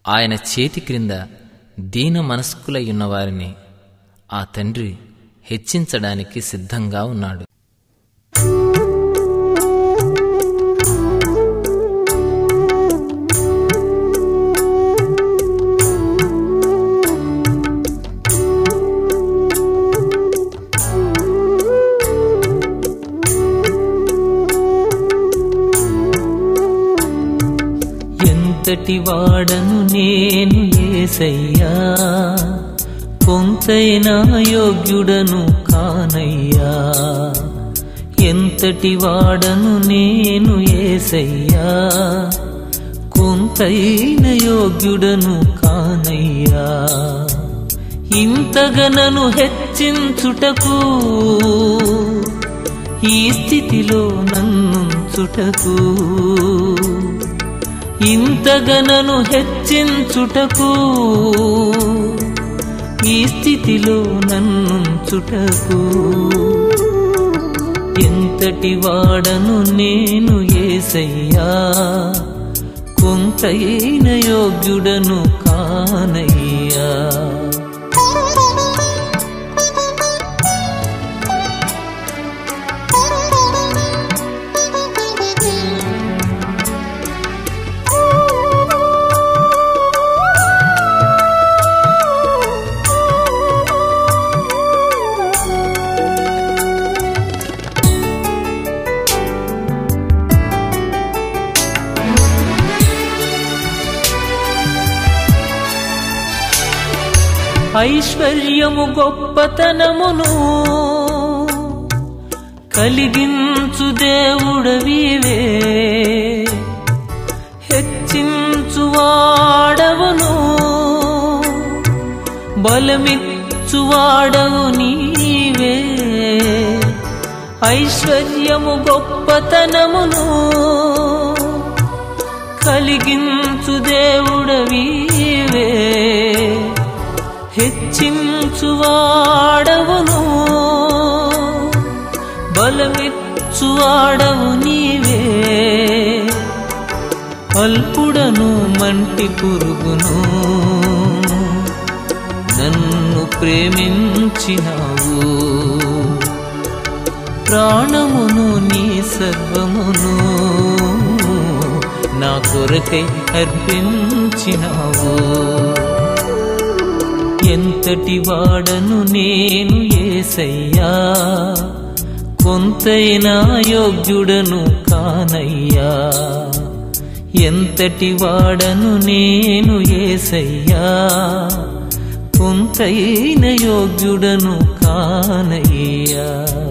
ఆయన చేతి క్రింద దీన మనస్కులై ఉన్నవారిని ఆ తండ్రి హెచ్చించడానికి సిద్ధంగా ఉన్నాడు ఎంతటి వాడను నేను ఏసయ్యా కొంతైనా యోగ్యుడను కానయ్యా ఎంతటి వాడను నేను ఏసయ్యా కొంతైన యోగ్యుడను కానయ్యా ఇంతగా నన్ను హెచ్చించుటకు ఈ స్థితిలో నన్నుంచుటకు ఇంతగనను హెచ్చించుటకు ఈ స్థితిలో నన్నుంచుటకు ఎంతటి వాడను నేను ఏసయ్యా కొంతైన యోగ్యుడను కానయ్యా ఐశ్వర్యము గొప్పతనమును కలిగించు దేవుడవివే హెచ్చించు వాడవును బలమిచ్చు వాడవు నీవే ఐశ్వర్యము గొప్పతనమును కలిగించు దేవుడవివే హెచ్చించువాడవును బలమిచ్చువాడవు నీవే అల్పుడను మంటి పురుగును నన్ను ప్రేమించినావు ప్రాణమును నీ సర్వమును నా కొరకై అర్పించినావు ఎంతటి వాడను నేను ఏసయ్యా కొంతైనా యోగ్యుడను కానయ్యా ఎంతటి వాడను నేను ఏసయ్యా కొంతైన యోగ్యుడను కానయ్యా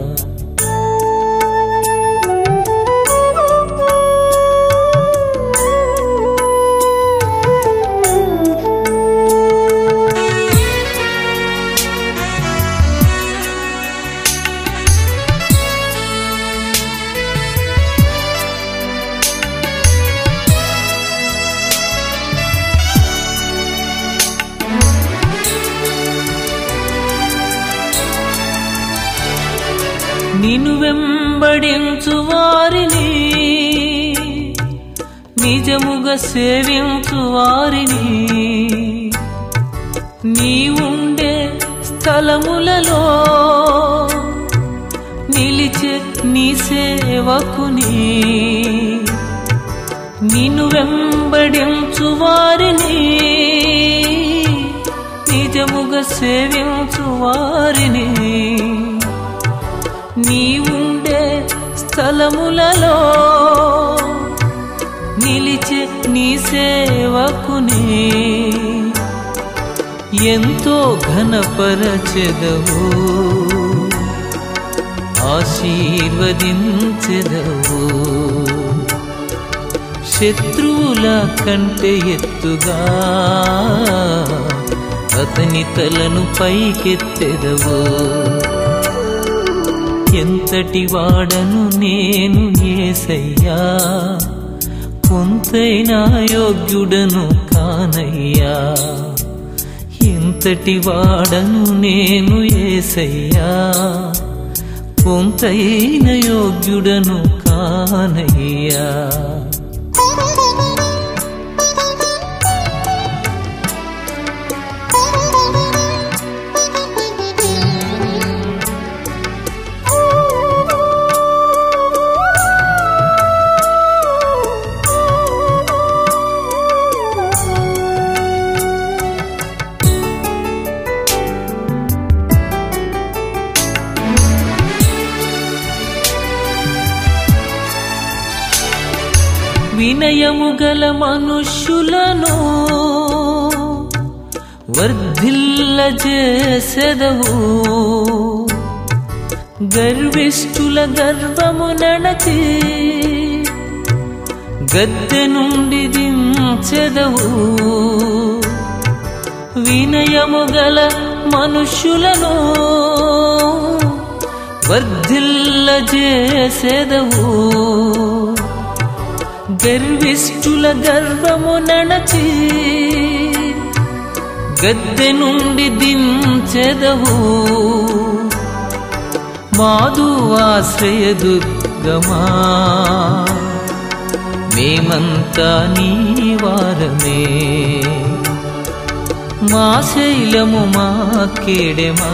నిన్ను వెంబడించు వారిని నిజముగా సేవించు వారిని నీ ఉండే స్థలములలో నిలిచే నీ సేవకుని నిన్ను వెంబడించు వారిని నిజముగా సేవించు వారిని నీవుండే స్థలములలో నిలిచే నీ సేవకుని ఎంతో ఘనపరచెదవు ఆశీర్వదించెదవు శత్రువుల కంటే ఎత్తుగా అతని తలను పైకెత్తెదవు ఎంతటి వాడను నేను ఏసయ్యా కొంతైనా యోగ్యుడను కానయ్యా ఎంతటి వాడను నేను ఏసయ్యా కొంతైన యోగ్యుడను కానయ్యా వినయము గల మనుష్యులను వర్ధిల్ల చేసెదవు గర్విష్ఠుల గర్వము నడచి గద్దె నుండి దించెదవు వినయము గల మనుష్యులను వర్ధిల్ల చేసెదవు గర్విష్ఠుల గర్వము నడచి గద్దె నుండి దించెదవు మాధు ఆశ్రయ దుర్గమా మేమంతా నీ వారమే మా శైలము మా కేడెమా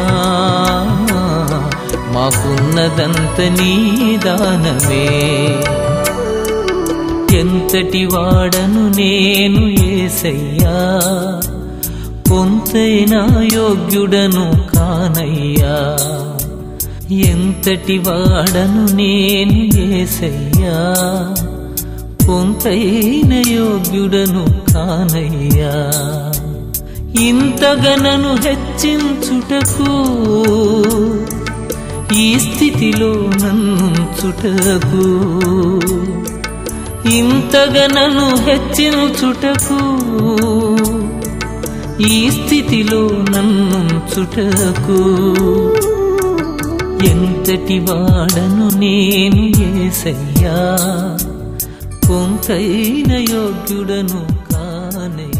మాకున్నదంత నీ దానమే ఎంతటి వాడను నేను ఏసయ్యా పొంతైన యోగ్యుడను కానయ్యా ఎంతటి వాడను నేను ఏసయ్యా పొంతైన యోగ్యుడను కానయ్యా ఇంతగనను హెచ్చించుటకు ఈ స్థితిలో నన్నుంచుటకు ఇంతగనను హెచ్చించుటకు ఈ స్థితిలో నన్నుంచుటకు ఎంతటి వాడను నేను ఏసయ్యా కొంతైన యోగ్యుడను కానయ్యా